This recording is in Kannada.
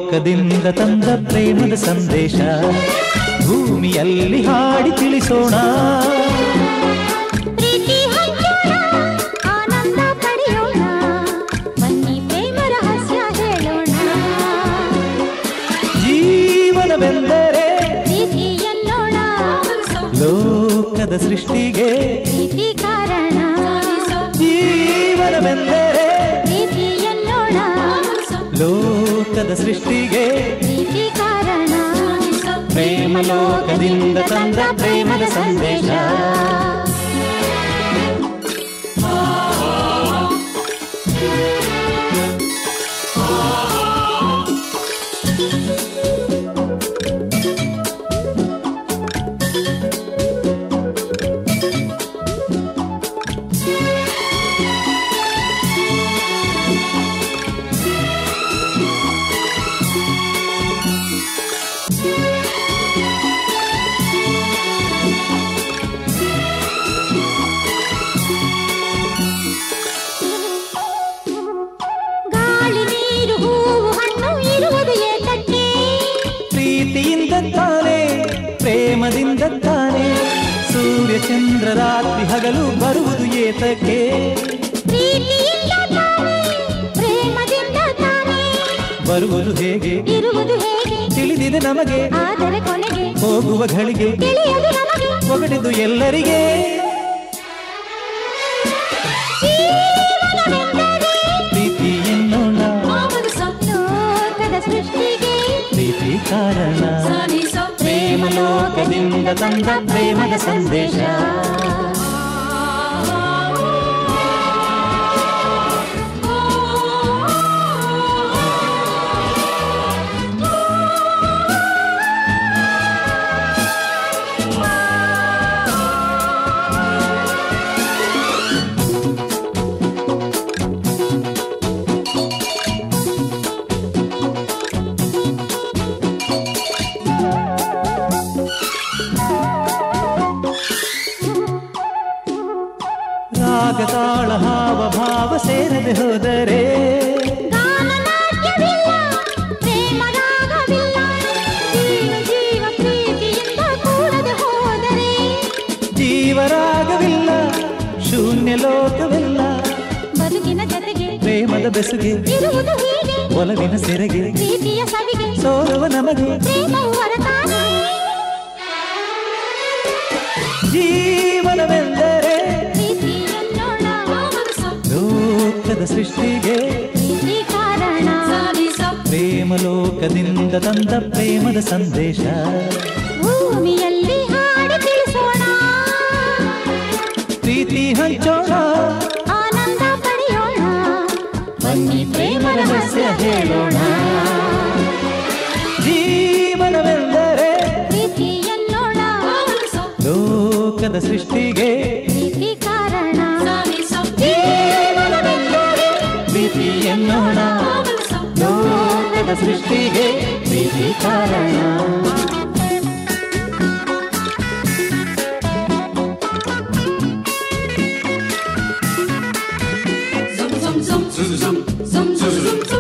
ಲೋಕದಿಂದ ತಂದ ಪ್ರೇಮದ ಸಂದೇಶ ಭೂಮಿಯಲ್ಲಿ ಹಾಡಿ ತಿಳಿಸೋಣ ಪ್ರೀತಿ ಹಂಚೋಣ ಆನಂದ ಪಡೆಯೋಣ ಬನ್ನಿ ಪ್ರೇಮ ರಹಸ್ಯ ಹೇಳೋಣ ಜೀವನವೆಂದರೆ ಪ್ರೀತಿ ಎನ್ನೋಣ ಲೋಕದ ಸೃಷ್ಟಿಗೆ ಪ್ರೀತಿ ಕಾರಣ ಜೀವನವೆಂದರೆ ಪ್ರೀತಿ ಎನ್ನೋಣ ಲೋಕದ ಸೃಷ್ಟಿಗೆ ಪ್ರೀತಿ ಕಾರಣ ಪ್ರೇಮ ಲೋಕದಿಂದ ತಂದ ಪ್ರೇಮದ ಸಂದೇಶ ಗಾಳಿ ನೀರು ಹೂವು ಹಣ್ಣು ಇರುವುದು ಏತಕ್ಕೆ ಪ್ರೀತಿಯಿಂದ ತಾನೇ ಪ್ರೇಮದಿಂದ ತಾನೇ ಸೂರ್ಯ ಚಂದ್ರ ರಾತ್ರಿ ಹಗಲು ಬರುವುದು ಏತಕ್ಕೆ ಪ್ರೀತಿಯಿಂದ ತಾನೇ ಪ್ರೇಮದಿಂದ ತಾನೇ ಬರುವುದು ಹೇಗೆ ಇರುವುದು ಹೇಗೆ ತಿಳಿದಿದೆ ನಮಗೆ ಆದರೆ ಕೊನೆಗೆ ಹೋಗುವ ಘಳಿಗೆ ತಿಳಿಯದು ನಮಗೆ ಒಗಟಿದು ಎಲ್ಲರಿಗೆ ಜೀವನವೆಂದರೆ ಪ್ರೀತಿ ಎನ್ನೋಣ ಲೋಕದ ಸೃಷ್ಟಿಗೆ ಪ್ರೀತಿ ಕಾರಣ ಪ್ರೇಮ ಲೋಕದಿಂದ ತಂದ ಪ್ರೇಮದ ಸಂದೇಶ ರಾಗ ತಾಳ ಹಾವ ಭಾವ ಸೇರದೆ ಹೋದರೆ ಗಾನನಾಟ್ಯವಿಲ್ಲ ಪ್ರೇಮ ರಾಗವಿಲ್ಲ ಜೀವ ಜೀವ ಪ್ರೀತಿಯಿಂದ ಕೂಡದೆ ಹೋದರೆ ಜೀವರಾಗವಿಲ್ಲ ಶೂನ್ಯ ಲೋಕವಿಲ್ಲ ಬದುಕಿನ ಜೊತೆಗೆ ಪ್ರೇಮದ ಬೆಸುಗೆ ಇರುವುದು ಹೀಗೆ ಒಲವಿನ ಸೆರೆಗೆ ಪ್ರೀತಿಯ ಸವಿಗೆ ಸೋಲುವ ನಮಗೆ ಪ್ರೇಮವು ಹೊರತಾನೆ ಜೀವನವೆಂದರೆ ಪ್ರೀತಿ ಎನ್ನೋಣ ಲೋಕದ ಸೃಷ್ಟಿಗೆ ಪ್ರೀತಿ ಕಾರಣ ಪ್ರೇಮ ಲೋಕದಿಂದ ತಂದ ಪ್ರೇಮದ ಸಂದೇಶ ಭೂಮಿಯಲ್ಲಿ ಹಾಡಿ ತಿಳಿಸೋಣ ಪ್ರೀತಿ ಹಂಚೋಣ ಆನಂದ ಪಡೆಯೋಣ ಬನ್ನಿ ಪ್ರೇಮ ರಹಸ್ಯ ಹೇಳೋಣ ಜೀವನವೆಂದರೆ ಪ್ರೀತಿ ಎನ್ನೋಣ ಲೋಕದ ಸೃಷ್ಟಿಗೆ ಪ್ರೀತಿ ಕಾರಣ ಜೀವನವೆಂದರೆ ಪ್ರೀತಿ ಎನ್ನೋಣ ಲೋಕದ ಸೃಷ್ಟಿಗೆ ಪ್ರೀತಿ ಕಾರಣ Zum zum zum zum zum zum zum zum